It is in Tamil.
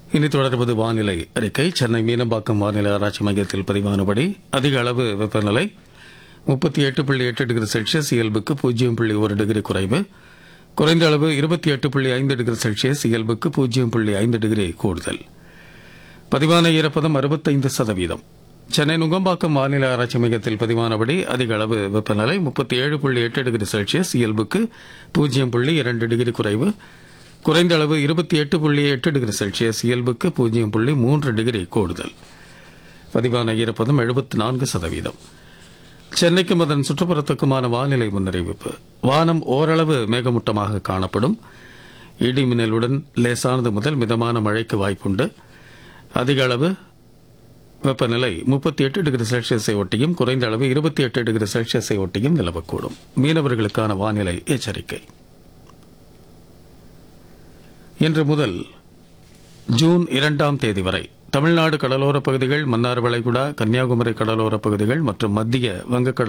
இனி தொடர்வது வானிலை அறிக்கை சென்னை மீனம்பாக்கம் வானிலை ஆராய்ச்சி மையத்தில் பதிவானபடி அதிக அளவு வெப்பநிலை முப்பத்தி எட்டு புள்ளி எட்டு டிகிரி செல்சியஸ் இயல்புக்கு பூஜ்ஜியம் புள்ளி ஒரு டிகிரி குறைவு குறைந்த அளவு இருபத்தி எட்டு புள்ளி ஐந்து டிகிரி செல்சியஸ் இயல்புக்கு பூஜ்ஜியம் புள்ளி ஐந்து டிகிரி கூடுதல் பதிவான ஈரப்பதம் அறுபத்தைந்து சதவீதம் சென்னை நுங்கம்பாக்கம் வானிலை ஆராய்ச்சி மையத்தில் பதிவானபடி அதிக அளவு வெப்பநிலை முப்பத்தி ஏழு புள்ளி எட்டு டிகிரி செல்சியஸ் இயல்புக்கு பூஜ்ஜியம் புள்ளி இரண்டு டிகிரி குறைவு குறைந்த அளவு இருபத்தி எட்டு புள்ளி எட்டு டிகிரி செல்சியஸ் இயல்புக்கு பூஜ்ஜியம் புள்ளி மூன்று டிகிரி கூடுதல் பதிவான ஈரப்பதம் எழுபத்தி நான்கு சதவீதம் சென்னைக்கும் அதன் சுற்றுப்புறத்துக்குமான வானிலை முன்னறிவிப்பு வானம் ஓரளவு மேகமூட்டமாக காணப்படும் இடி மின்னலுடன் லேசானது முதல் மிதமான மழைக்கு வாய்ப்புண்டு அதிக அளவு வெப்பநிலை முப்பத்தி எட்டு டிகிரி செல்சியஸை ஒட்டியும் குறைந்த அளவு இருபத்தி எட்டு டிகிரி செல்சியஸை ஒட்டியும் நிலவக்கூடும் மீனவர்களுக்கான வானிலை எச்சரிக்கை இன்று முதல் ஜூன் இரண்டாம் தேதி வரை தமிழ்நாடு கடலோரப் பகுதிகள் மன்னார் வளைகுடா கன்னியாகுமரி கடலோரப் பகுதிகள் மற்றும் மத்திய வங்கக்கடல்